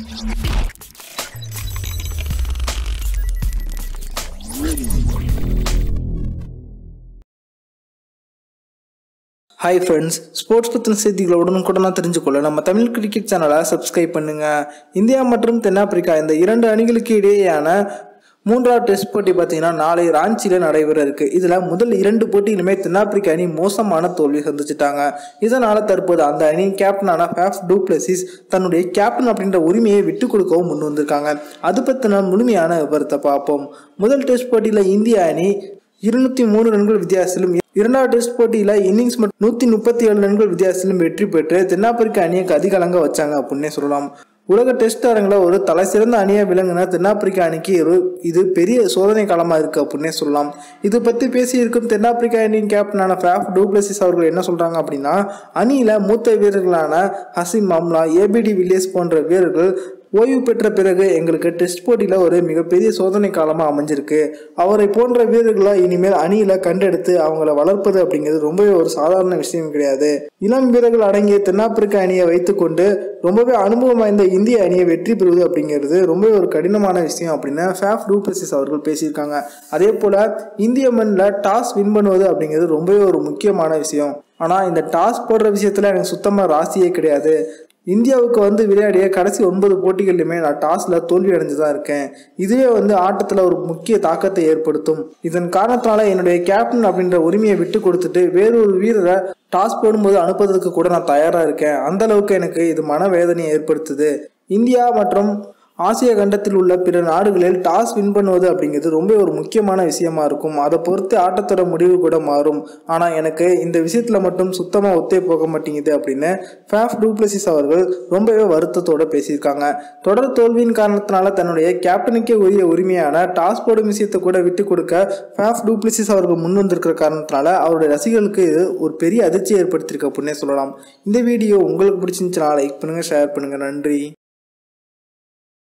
hi friends sports பற்றின செய்திகளை உடனுக்குடனாக தெரிஞ்சுக்கொள்ள நம்ம தமிழ் கிரிக்கெட் சேனலை சப்ஸ்கிரைப் பண்ணுங்க இந்தியா மற்றும் தென்னாப்பிரிக்கா இந்த இரண்டு அணிகளுக்கு இடையேயான மூன்றாவது டெஸ்ட் போட்டி பார்த்தீங்கன்னா நாளை ராஞ்சியில் நடைபெற இருக்கு இதில் முதல் இரண்டு போட்டியிலுமே தென்னாப்பிரிக்க அணி மோசமான தோல்வி சந்திச்சிட்டாங்க இதனால தற்போது அந்த அணி கேப்டனான ஃபேஃப் டூப்ளசிஸ் தன்னுடைய கேப்டன் அப்படின்ற உரிமையை விட்டு கொடுக்கவும் முன் வந்திருக்காங்க அது பற்றின முழுமையான விவரத்தை பார்ப்போம் முதல் டெஸ்ட் போட்டியில் இந்திய அணி இருநூத்தி மூணு ரன்கள் வித்தியாசத்திலும் இரண்டாவது டெஸ்ட் போட்டியில இன்னிங்ஸ் மட்டும் நூத்தி முப்பத்தி ஏழு ரன்கள் வித்தியாசத்திலும் வெற்றி பெற்று தென்னாப்பிரிக்க அணியை கதிகலங்க வச்சாங்க அப்படின்னே சொல்லலாம் உலக டெஸ்ட் அரங்கில் ஒரு தலை சிறந்த அணியாக விளங்கின தென்னாப்பிரிக்க அணிக்கு ஒரு இது பெரிய சோதனை காலமாக இருக்கு அப்படின்னே சொல்லலாம் இது பற்றி பேசியிருக்கும் தென்னாப்பிரிக்க அணியின் கேப்டனான ஃபேஃப் டூப்ளசிஸ் அவர்கள் என்ன சொல்றாங்க அப்படின்னா அணியில மூத்த வீரர்களான ஹசிம் அம்லா ஏபிடி வில்லியர்ஸ் போன்ற வீரர்கள் ஓய்வு பெற்ற பிறகு எங்களுக்கு டெஸ்ட் போட்டியில் ஒரு மிகப்பெரிய சோதனை காலமாக அமைஞ்சிருக்கு அவரை போன்ற வீரர்களை இனிமேல் அணியில் கண்டெடுத்து அவங்கள வளர்ப்பது அப்படிங்கிறது ரொம்பவே ஒரு சாதாரண விஷயம் கிடையாது இளம் வீரர்கள் அடங்கிய தென்னாப்பிரிக்க அணியை வைத்துக்கொண்டு ரொம்பவே அனுபவம் வாய்ந்த இந்திய அணியை வெற்றி பெறுவது அப்படிங்கிறது ரொம்பவே ஒரு கடினமான விஷயம் அப்படின்னு ஃபேஃப் டூப்ளசிஸ் அவர்கள் பேசியிருக்காங்க அதே போல் இந்திய மண்ணில் டாஸ் வின் பண்ணுவது அப்படிங்கிறது ரொம்பவே ஒரு முக்கியமான விஷயம் ஆனால் இந்த டாஸ் போடுற விஷயத்தில் எனக்கு சுத்தமாக ராசியே கிடையாது இந்தியாவுக்கு வந்து விளையாடிய கடைசி ஒன்பது போட்டிகளிலுமே நான் டாஸில் தோல்வி அடைஞ்சு தான் இருக்கேன் இதுவே வந்து ஆட்டத்தில் ஒரு முக்கிய தாக்கத்தை ஏற்படுத்தும் இதன் காரணத்தினால என்னுடைய கேப்டன் அப்படின்ற உரிமையை விட்டு கொடுத்துட்டு வேறொரு வீரரை டாஸ் போடும்போது அனுப்புறதுக்கு கூட நான் தயாராக இருக்கேன் அந்த அளவுக்கு எனக்கு இது மனவேதனையை ஏற்படுத்துது இந்தியா மற்றும் ஆசிய கண்டத்தில் உள்ள பிற நாடுகளில் டாஸ் வின் பண்ணுவது அப்படிங்கிறது ரொம்ப ஒரு முக்கியமான விஷயமா இருக்கும் அதை பொறுத்து ஆட்டத்தோட முடிவு கூட மாறும் ஆனால் எனக்கு இந்த விஷயத்தில் மட்டும் சுத்தமாக ஒத்தே போக மாட்டேங்குது அப்படின்னு ஃபேஃப் டூப்ளசிஸ் அவர்கள் ரொம்பவே வருத்தத்தோட பேசியிருக்காங்க தொடர் தோல்வியின் காரணத்தினால தன்னுடைய கேப்டனுக்கே உரிய உரிமையான டாஸ் போடும் விஷயத்தை கூட விட்டு கொடுக்க ஃபேஃப் டூப்ளசிஸ் அவர்கள் முன் வந்திருக்கிற காரணத்தினால அவருடைய ரசிகர்களுக்கு இது ஒரு பெரிய அதிர்ச்சியை ஏற்படுத்தியிருக்கு அப்படின்னே சொல்லலாம் இந்த வீடியோ உங்களுக்கு பிடிச்சிருந்துச்சுன்னா லைக் பண்ணுங்கள் ஷேர் பண்ணுங்கள் நன்றி